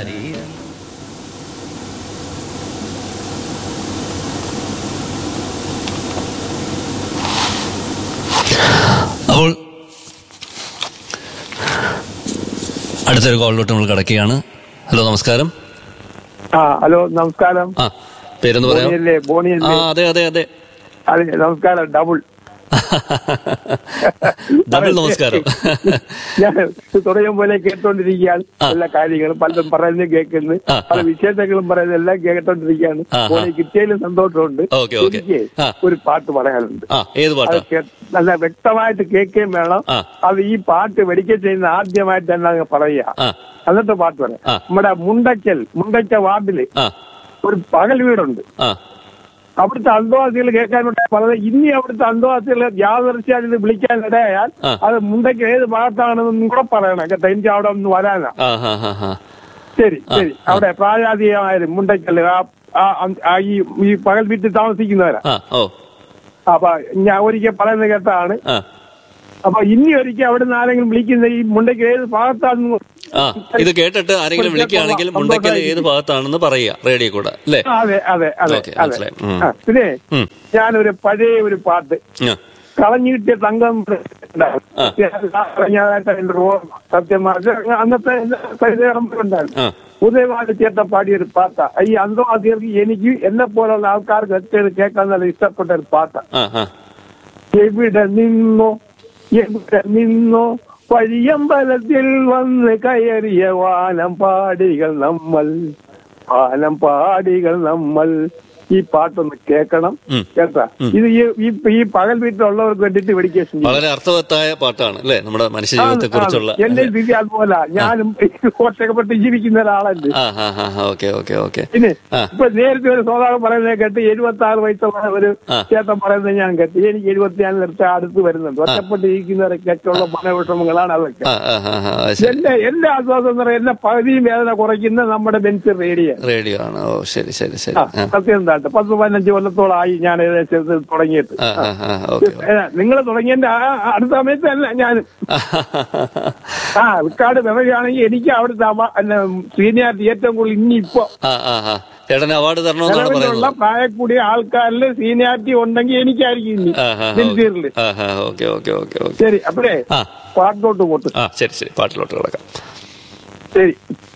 അപ്പോൾ അടുത്തൊരു കോളിലോട്ട് നമ്മൾ കിടക്കുകയാണ് ഹലോ നമസ്കാരം ആ ഹലോ നമസ്കാരം ആ പേരൊന്ന് പറയാം ബോണിയല്ലേ ആ ബോണിയല്ലേ അതെ അതെ അതെ അതെ നമസ്കാരം ഡബിൾ ഡബിൾ നമസ്കാരം ഞാൻ തുടങ്ങിയ പോലെ കേട്ടോണ്ടിരിക്കുകയാണ് ആ. എല്ലാ കാര്യങ്ങളും പലതും പറയുന്നത് കേൾക്കുന്നു ആ, പല ആ. വിശേഷങ്ങളും പറയുന്നത് എല്ലാം കേട്ടോണ്ടിരിക്കുകയാണ് ആ, ആ. ബോണി കിട്ടിയതിലും സന്തോഷമുണ്ട് ഓക്കെ, ഓക്കെ. എനിക്ക് ആ. ഒരു പാട്ട് പറയാനുണ്ട് ആ ഏത് അത് പാട്ടാ കേ- നല്ല വ്യക്തമായിട്ട് കേൾക്കുകയും വേണം ആ. അത് ഈ പാട്ട് വെടിക്കുക ചെയ്യുന്ന ആദ്യമായിട്ട് തന്നെ അങ്ങ് പറയുക ആ എന്നിട്ട് പാട്ട് പറയാം ആ. നമ്മുടെ മുണ്ടക്കൽ മുണ്ടക്ക വാർഡില് ആ ഒരു പകൽ വീടുണ്ട് ആ അവിടുത്തെ അന്തവാസികൾ കേൾക്കാനുണ്ട് പറഞ്ഞത് ഇനി അവിടുത്തെ അന്തവാസികൾ യാദർശ്യാൽ ഇത് വിളിക്കാൻ ഇടയായാൽ ആ. അത് മുണ്ടയ്ക്ക് ഏത് ഭാഗത്താണെന്നും കൂടെ പറയണം കേട്ടോ എനിക്ക് അവിടെ ഒന്ന് വരാനാ ആ ഹാ ഹാ ഹാ ശരി ശരി അവിടെ പ്രായാധികമായാലും മുണ്ടയ്ക്കല് ആ ആ- ആ ഈ ഈ പകൽ വീട്ടിൽ താമസിക്കുന്നവരാ ആ ഓ അപ്പൊ ഞാൻ ഒരിക്കൽ പറയുന്നത് കേട്ടാണ് ആ അപ്പൊ ഇനി ഒരിക്കൽ അവിടെ നിന്ന് ആരെങ്കിലും വിളിക്കുന്ന ഈ മുണ്ടയ്ക്ക് ഏത് ഭാഗത്താണെന്ന് ആ ഇത് കേട്ടിട്ട് ആരെങ്കിലും വിളിക്കുകയാണെങ്കിൽ മുണ്ടക്കൽ ഏത് ഭാഗത്താണെന്ന് പറയുക റേഡിയോ കൂടെ അല്ലേ ആ, അതെ അതെ അതെ ഓക്കേ, അതെ മനസ്സിലായി. ഉം. ആ, പിന്നെ ഉം. ഞാനൊരു പഴയ ഒരു പാട്ട് ആ കളഞ്ഞു കിട്ടിയ തങ്കം ആ. കളഞ്ഞതായിട്ട് എന്റെ ഓർമ്മ സത്യമായിട്ട് അന്നത്തെ ഉണ്ടായിരുന്നു ആ ഉദയവാദി ചേട്ട പാടിയ ഒരു പാട്ട ഈ അന്തവാസികൾക്ക് എനിക്ക് എന്നെ പോലുള്ള ആൾക്കാർക്ക് ഒക്കെ കേൾക്കാൻ നല്ല ഇഷ്ടപ്പെട്ട ഒരു പാട്ട ആ ആ എവിടെ നിന്നോ എവിടെ നിന്നോ വഴിയമ്പലത്തിൽ വന്ന് കയറിയ വാനം പാടികൾ നമ്മൾ വാനം പാടികൾ നമ്മൾ ഈ പാട്ടൊന്ന് കേൾക്കണം ഉം. കേട്ടാ ഇത് ഈ ഈ- ഈ പകൽ വീട്ടിലുള്ളവർക്ക് വേണ്ടിട്ട് വെടിക്കേഷൻ വളരെ അർത്ഥവത്തായ പാട്ടാണ് അല്ലേ നമ്മുടെ മനുഷ്യ ജീവിതത്തെ കുറിച്ചുള്ള എന്റെ സ്ഥിതി അതുപോലെ ഞാനും ഒറ്റപ്പെട്ട് ജീവിക്കുന്ന ഒരാളല്ലേ ആ ഹാ ഹാ ഹാ ഓക്കെ ഓക്കെ ഓക്കെ പിന്നെ ആ. ഇപ്പൊ നേരത്തെ ഒരു സോദാകം പറയുന്നത് കേട്ട് എഴുപത്തി ആറ് വയസ്സുള്ള ഒരു ആ. ചേട്ടൻ പറയുന്നത് ഞാൻ കേട്ടു എനിക്ക് എഴുപത്തിനാല് നിർത്തി അടുത്ത് വരുന്നുണ്ട് ഒറ്റപ്പെട്ട് ഇരിക്കുന്നവരൊക്കെയുള്ള മനവിഷമങ്ങളാണ് അതൊക്കെ ആ ആ ഹാ ഹാ അത് ശരി എന്റെ എന്റെ ആശ്വാസം എന്ന് പറയുന്നത് എന്റെ പകുതിയും വേദന കുറയ്ക്കുന്ന നമ്മുടെ ബെഞ്ച് റേഡിയോ റേഡിയോ ആണ് ഓ ശരി ശരി ശരി ആ ആ സത്യം എന്താ പത്ത് പതിനഞ്ച് കൊല്ലത്തോളമായി ഞാൻ ഏകദേശം ഇത് തുടങ്ങിയിട്ട് ആ ആ ആ ഓക്കെ നിങ്ങൾ തുടങ്ങിയതിന്റെ ആ ആ അടുത്ത സമയത്ത് അല്ല ഞാൻ ആ റിക്കാർഡ് മെമ്മറിയാണെങ്കിൽ എനിക്ക് അവിടുത്തെ സീനിയാരിറ്റി ഏറ്റവും കൂടുതൽ ഇനി ഇപ്പൊ ആ ആ ആ ചേട്ടന് അവാർഡ് തരണമെന്നാണ് നിലവിലുള്ള പറയുന്നത് പ്രായ കൂടിയ ആൾക്കാരിൽ സീനിയാരിറ്റി ഉണ്ടെങ്കിൽ എനിക്കായിരിക്കും ഇനി ആ ഹാ ബെഞ്ചീറില് ആ ഹാ ഓക്കെ ഓക്കെ ഓക്കെ ഓക്കെ ശരി അപ്പഴേ ആ പാട്ടോട്ട് പോട്ട് ആ ശരി ശരി പാട്ടിലോട്ട് കിടക്കാം ശരി